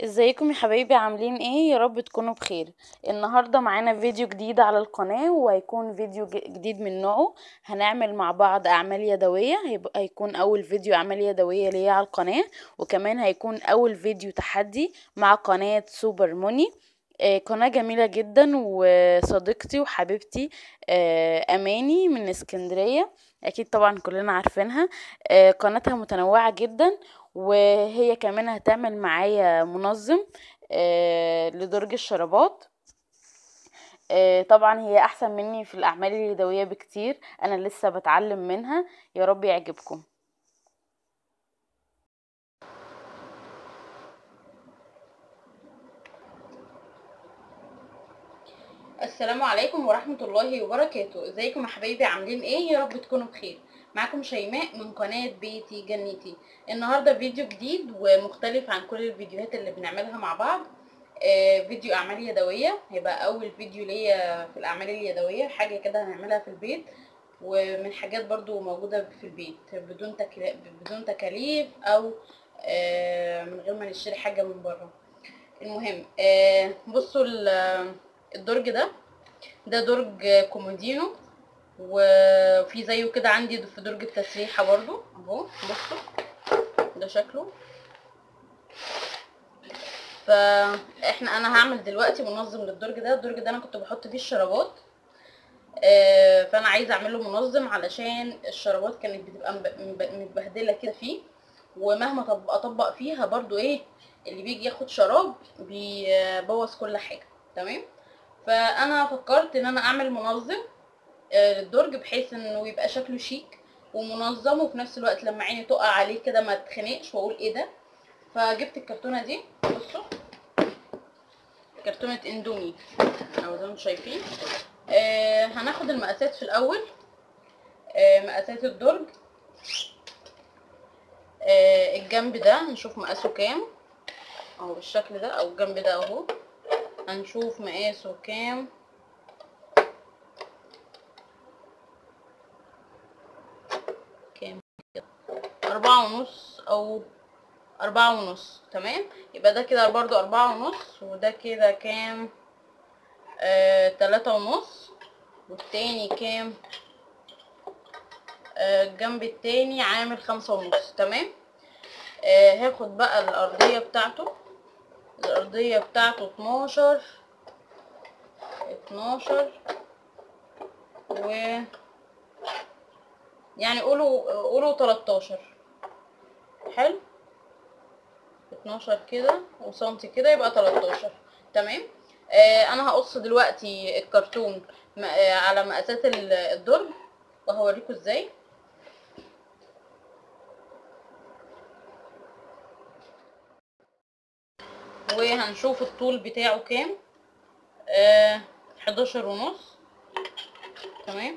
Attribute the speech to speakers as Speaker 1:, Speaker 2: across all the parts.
Speaker 1: ازيكم يا حبايبي عاملين ايه يا رب تكونوا بخير النهارده معانا فيديو جديد على القناه وهيكون فيديو ج- جديد من نوعه هنعمل مع بعض اعمال يدويه هيبقى هيكون اول فيديو اعمال يدويه ليا على القناه وكمان هيكون اول فيديو تحدي مع قناه سوبر موني آه، قناة جميلة جدا وصديقتي وحبيبتي آه، أماني من اسكندرية أكيد طبعا كلنا عارفينها آه، قناتها متنوعة جدا وهي كمان هتعمل معايا منظم آه، لدرج الشرابات آه، طبعا هي احسن مني في الاعمال اليدويه بكتير انا لسه بتعلم منها يا رب يعجبكم السلام عليكم ورحمة الله وبركاته ازيكم يا حبايبي عاملين ايه يا رب تكونوا بخير معاكم شيماء من قناة بيتي جنتي النهاردة فيديو جديد ومختلف عن كل الفيديوهات اللي بنعملها مع بعض آه فيديو اعمال يدوية هيبقى اول فيديو ليا في الاعمال اليدوية حاجة كده هنعملها في البيت ومن حاجات برضو موجودة في البيت بدون تكليف, بدون تكاليف او آه من غير ما نشتري حاجة من بره المهم آه بصوا ال- الدرج ده ده درج كومودينو وفي زيه كده عندي في درج التسريحة برضو اهو بصوا ده شكله فاحنا انا هعمل دلوقتي منظم للدرج ده الدرج ده انا كنت بحط فيه الشرابات آه، فانا عايزه اعمله منظم علشان الشرابات كانت بتبقى مب- مب- متبهدله كده فيه ومهما طب اطبق فيها برضو ايه اللي بيجي ياخد شراب بيبوظ كل حاجه تمام فانا فكرت ان انا اعمل منظم آه، للدرج بحيث انه يبقى شكله شيك ومنظم وفي نفس الوقت لما عيني تقع عليه كده ما تخنقش واقول ايه ده فجبت الكرتونه دي بصوا كرتونه اندومي او زي ما انتم شايفين آه هناخد المقاسات في الاول آه مقاسات الدرج آه الجنب ده هنشوف مقاسه كام اهو بالشكل ده او الجنب ده اهو هنشوف مقاسه كام كام كده أربعة ونص أو أربعة ونص تمام يبقى ده كده برضو أربعة ونص وده كده كام آه تلاتة ونص والتاني كام آه الجنب التاني عامل خمسة ونص تمام آه هاخد بقى الأرضية بتاعته الأرضية بتاعته اتناشر اتناشر و يعني قولوا قولوا تلاتاشر حلو اتناشر كده وسنتي كده يبقى تلاتاشر تمام آه انا هقص دلوقتي الكرتون م- آه على مقاسات ال- الدرج وهوريكم ازاي وهنشوف الطول بتاعه كام آه حداشر ونص تمام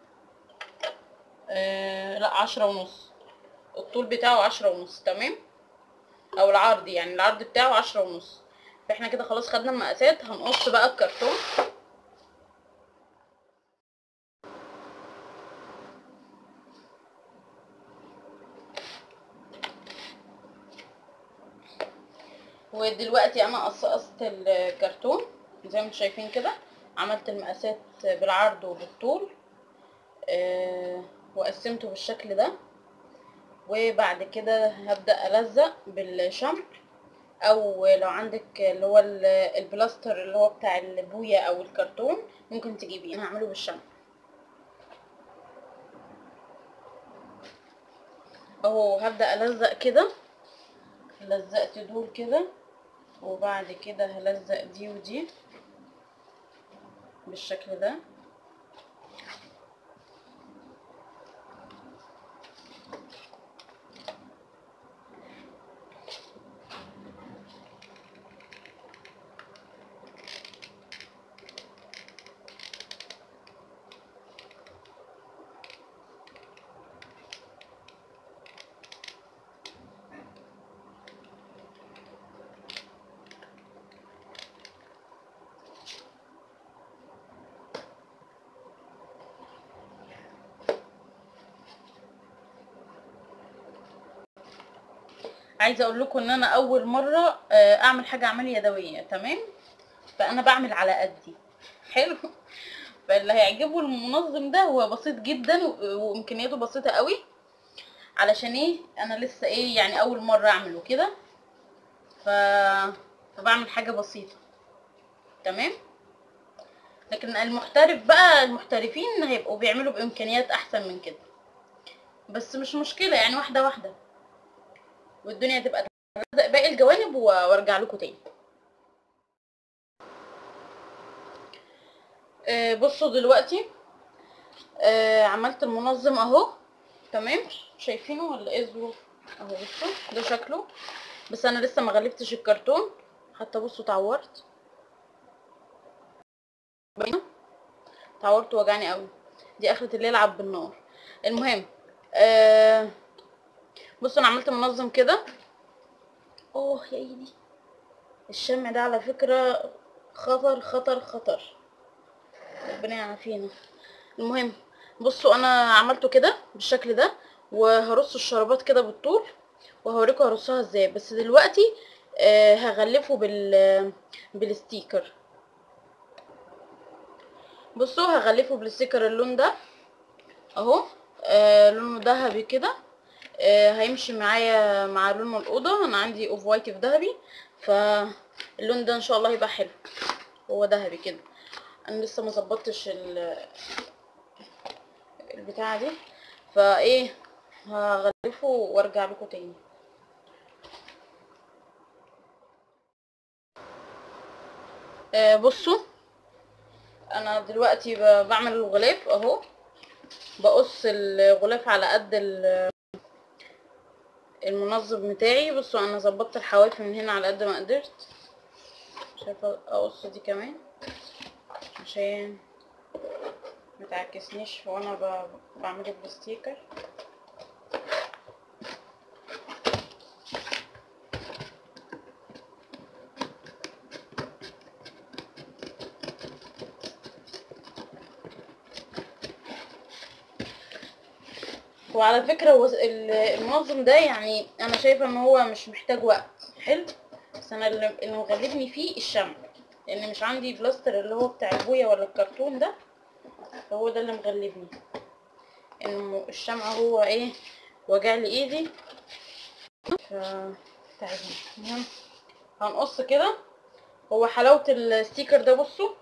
Speaker 1: آه لا عشرة ونص الطول بتاعه عشرة ونص تمام او العرض يعني العرض بتاعه عشرة ونص فاحنا كده خلاص خدنا المقاسات هنقص بقى الكرتون ودلوقتي انا قصقصت الكرتون زي ما انتم شايفين كده عملت المقاسات بالعرض وبالطول آه وقسمته بالشكل ده وبعد كده هبدأ ألزق بالشمع او لو عندك اللي هو ال- البلاستر اللي هو بتاع البوية او الكرتون ممكن تجيبيه انا هعمله بالشمع اهو هبدأ ألزق كده لزقت دول كده وبعد كده هلزق دي ودي بالشكل ده عايزه اقول لكم ان انا اول مره آه، اعمل حاجه عمليه يدويه تمام فانا بعمل على قدي حلو فاللي هيعجبه المنظم ده هو بسيط جدا و- وامكانياته بسيطه قوي علشان ايه انا لسه ايه يعني اول مره اعمله كده ف... فبعمل حاجه بسيطه تمام لكن المحترف بقى المحترفين هيبقوا بيعملوا بامكانيات احسن من كده بس مش مشكله يعني واحده واحده والدنيا تبقى تمام. باقي الجوانب و- وارجع لكم تاني آه، بصوا دلوقتي آه، عملت المنظم اهو تمام شايفينه ولا ايه الظروف اهو بصوا ده شكله بس انا لسه ما غلفتش الكرتون حتى بصوا اتعورت باينة؟ اتعورت وجعني قوي دي اخرة الليل العب بالنار المهم آه بصوا انا عملت منظم كده اوه يا ايدي الشمع ده على فكرة خطر خطر خطر ربنا يعافينا المهم بصوا انا عملته كده بالشكل ده وهرص الشرابات كده بالطول وهوريكم هرصها ازاي بس دلوقتي آه هغلفه بال بالستيكر بصوا هغلفه بالستيكر اللون ده اهو آه لونه ذهبي كده آه هيمشي معايا مع لون الاوضه انا عندي اوف وايت في ذهبي فاللون ده ان شاء الله يبقى حلو هو ذهبي كده انا لسه ما ظبطتش ال- البتاعه دي فايه هغلفه وارجع لكم تاني آه بصوا انا دلوقتي ب- بعمل الغلاف اهو بقص الغلاف على قد ال- المنظم بتاعي بصوا انا ظبطت الحواف من هنا على قد ما قدرت شايفه اقص دي كمان عشان متعكسنيش وانا ب- بعمله بستيكر وعلى فكرة وز- ال- المنظم ده يعني انا شايفة ان هو مش محتاج وقت حلو بس انا اللي اللي مغلبني فيه الشمع لان مش عندي بلاستر اللي هو بتاع ابويا ولا الكرتون ده فهو ده اللي مغلبني ان الشمع هو ايه وجع لي ايدي ف تعبني المهم هنقص كده هو حلاوة الستيكر ده بصوا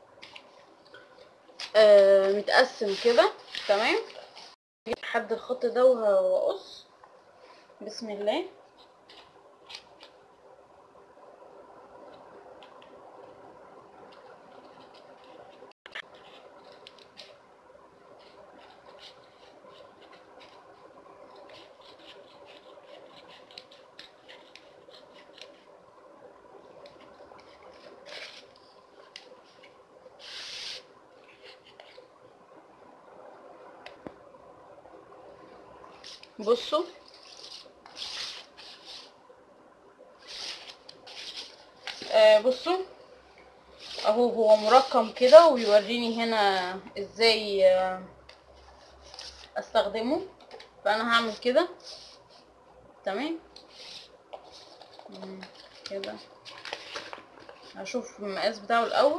Speaker 1: آه متقسم كده تمام لحد الخط ده وه- واقص بسم الله بصوا آه بصوا اهو هو مرقم كده ويوريني هنا ازاي آه، استخدمه فانا هعمل كده تمام مم، كده هشوف المقاس بتاعه الاول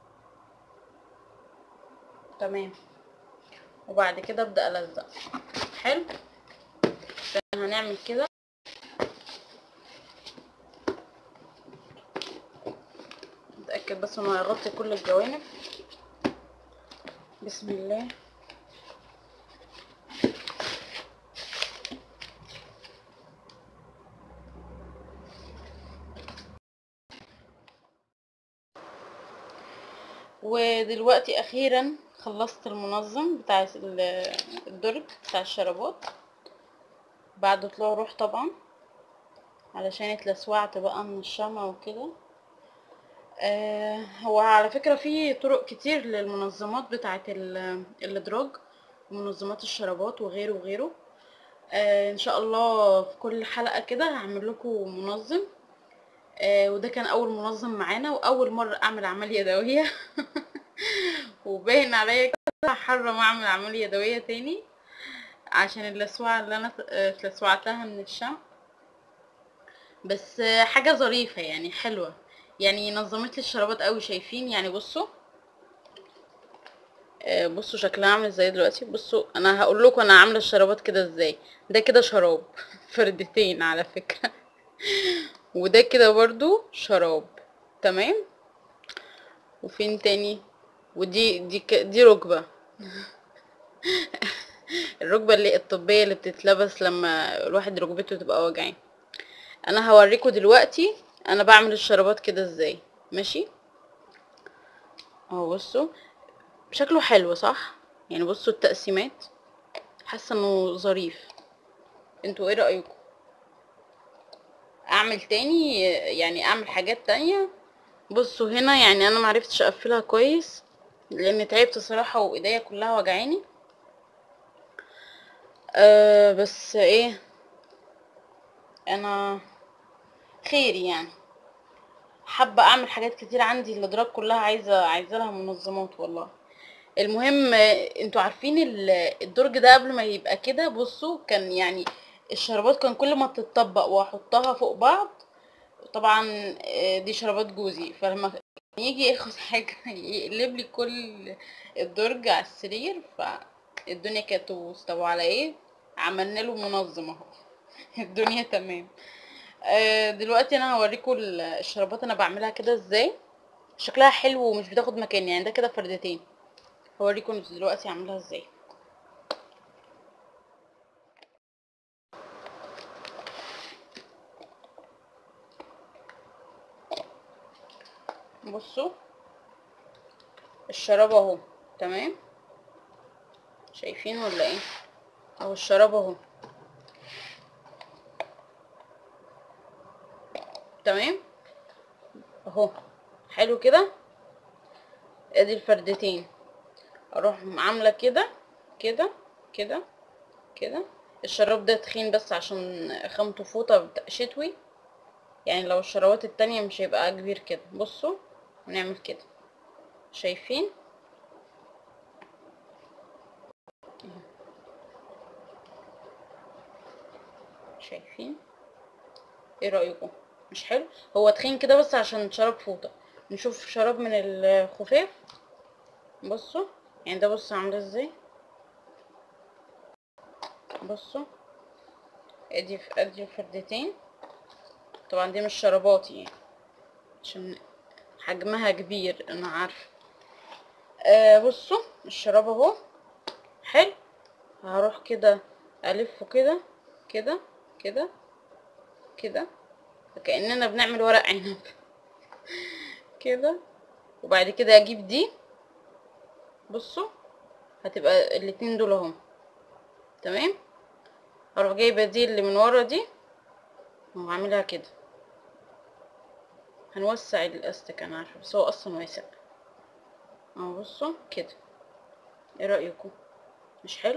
Speaker 1: تمام وبعد كده ابدا الزق حلو هنعمل كده نتأكد بس انه هيغطي كل الجوانب بسم الله ودلوقتي اخيرا خلصت المنظم بتاع ال- الدرج بتاع الشرابات بعد طلوع روح طبعا علشان اتلسوعت بقى من الشمع وكده آه هو على فكرة في طرق كتير للمنظمات بتاعة ال- الادراج ومنظمات الشرابات وغيره وغيره آه ان شاء الله في كل حلقة كده هعمل لكم منظم آه وده كان اول منظم معانا واول مرة اعمل عملية يدوية وباين عليا كده هحرم اعمل عملية يدوية تاني عشان اللسوعة اللي انا اتلسوعتها من الشمع بس حاجة ظريفة يعني حلوة يعني نظمت لي الشرابات قوي شايفين يعني بصوا آه، بصوا شكلها عامل ازاي دلوقتي بصوا انا هقول لكم انا عامله الشرابات كده ازاي ده كده شراب فردتين على فكره وده كده برضو شراب تمام وفين تاني ودي دي ك... دي ركبه الركبه اللي الطبيه اللي بتتلبس لما الواحد ركبته تبقى وجعان انا هوريكم دلوقتي انا بعمل الشرابات كده ازاي ماشي اهو بصوا شكله حلو صح يعني بصوا التقسيمات حاسه انه ظريف انتوا ايه رايكم اعمل تاني يعني اعمل حاجات تانية بصوا هنا يعني انا معرفتش اقفلها كويس لان تعبت صراحه وايديا كلها وجعاني أه بس ايه انا خير يعني حابه اعمل حاجات كتير عندي الادراك كلها عايزه عايزه لها منظمات والله المهم آه، انتوا عارفين ال- الدرج ده قبل ما يبقى كده بصوا كان يعني الشربات كان كل ما تتطبق واحطها فوق بعض طبعا آه، دي شربات جوزي فلما كان يجي ياخد حاجة يقلب لي كل الدرج على السرير فالدنيا كانت تبوظ طب على ايه عملنا له منظم اهو الدنيا تمام آه، دلوقتي انا هوريكم ال- الشربات انا بعملها كده ازاي شكلها حلو ومش بتاخد مكان يعني ده كده فردتين هوريكم دلوقتي اعملها ازاي بصوا الشراب اهو تمام شايفين ولا ايه اهو الشراب اهو تمام اهو حلو كده ادي الفردتين اروح عامله كده كده كده كده الشراب ده تخين بس عشان خامته فوطه بت- شتوي يعني لو الشرابات التانية مش هيبقى كبير كده بصوا ونعمل كده شايفين شايفين ايه رأيكم مش حلو هو تخين كده بس عشان شراب فوطة نشوف شراب من الخفاف بصوا يعني ده بصوا عامله ازاي بصوا ادي ادي فردتين طبعا دي مش شراباتي يعني عشان حجمها كبير انا عارفه آه بصوا الشراب اهو حلو هروح كده الفه كده كده كده كده كأننا بنعمل ورق عنب كده وبعد كده اجيب دي بصوا هتبقى الاتنين دول اهم تمام اروح جايبه دي اللي من ورا دي وهعملها كده هنوسع الاستك انا عارفه بس هو اصلا واسع اهو بصوا كده ايه رايكم مش حلو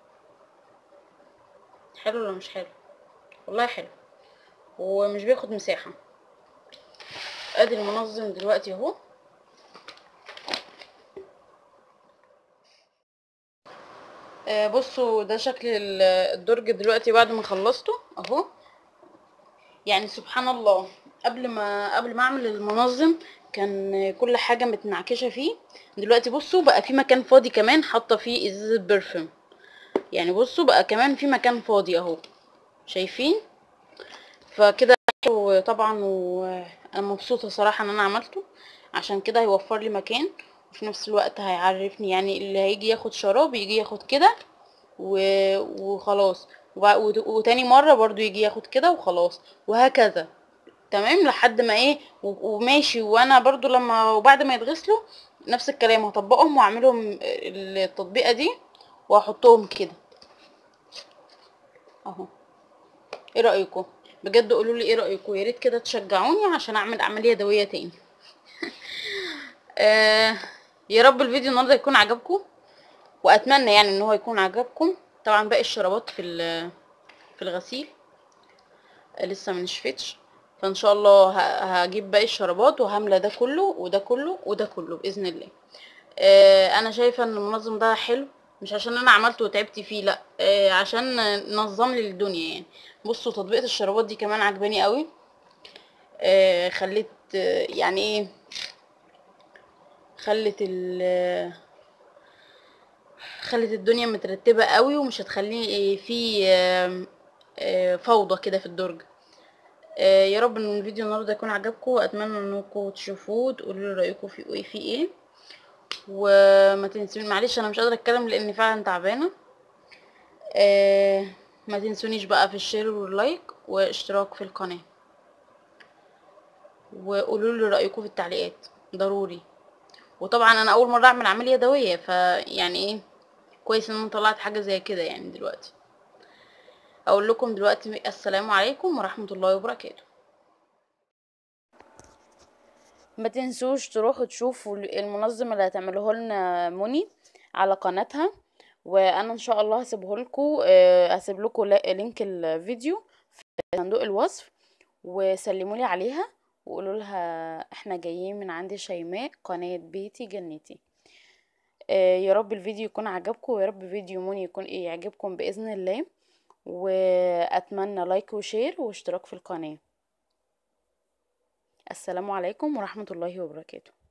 Speaker 1: حلو ولا مش حلو والله حلو ومش بياخد مساحه ادي المنظم دلوقتي اهو آه، بصوا ده شكل ال- الدرج دلوقتي بعد ما خلصته اهو يعني سبحان الله قبل ما قبل ما اعمل المنظم كان كل حاجه متنعكشه فيه دلوقتي بصوا بقى في مكان فاضي كمان حاطه فيه ازازه برفيوم يعني بصوا بقى كمان في مكان فاضي اهو شايفين فكده حلو طبعا وانا مبسوطه صراحه ان انا عملته عشان كده هيوفر لي مكان وفي نفس الوقت هيعرفني يعني اللي هيجي ياخد شراب يجي ياخد كده و- وخلاص وبع- وت- وتاني مرة برضو يجي ياخد كده وخلاص وهكذا تمام لحد ما ايه و- وماشي وانا برضو لما وبعد ما يتغسلوا نفس الكلام هطبقهم واعملهم التطبيقة دي واحطهم كده اهو ايه رأيكم بجد قولوا لي ايه رأيكم يا ريت كده تشجعوني عشان اعمل عملية يدوية تاني آه يا رب الفيديو النهارده يكون عجبكم واتمنى يعني ان هو يكون عجبكم طبعا باقي الشرابات في ال- في الغسيل لسه ما نشفتش فان شاء الله ه- هجيب باقي الشرابات وهملى ده كله وده كله وده كله باذن الله آه انا شايفه ان المنظم ده حلو مش عشان انا عملته وتعبت فيه لا آه عشان نظم لي الدنيا يعني بصوا تطبيقة الشرابات دي كمان عجباني قوي وخلت آه، يعني ايه خلت ال خلت الدنيا مترتبة قوي ومش هتخليه في آم، آه، فوضى كده في الدرج آه، يا رب ان الفيديو النهارده يكون عجبكم واتمنى انكم تشوفوه وتقولوا لي رايكم فيه ايه فيه ايه وما تنسوني معلش انا مش قادره اتكلم لاني فعلا تعبانه آه، ما تنسونيش بقى في الشير واللايك واشتراك في القناه وقولوا لي رايكم في التعليقات ضروري وطبعا انا اول مره اعمل عمليه يدويه فيعني ايه كويس ان انا طلعت حاجه زي كده يعني دلوقتي اقول لكم دلوقتي السلام عليكم ورحمه الله وبركاته ما تنسوش تروحوا تشوفوا المنظم اللي هتعمله لنا مني على قناتها وانا ان شاء الله هسيبه لكم هسيب لكم لينك الفيديو في صندوق الوصف وسلموا لي عليها وقولوا لها احنا جايين من عند شيماء قناه بيتي جنتي آه، يا رب الفيديو يكون عجبكم ويا رب فيديو موني يكون ايه يعجبكم باذن الله واتمنى لايك وشير واشتراك في القناه السلام عليكم ورحمه الله وبركاته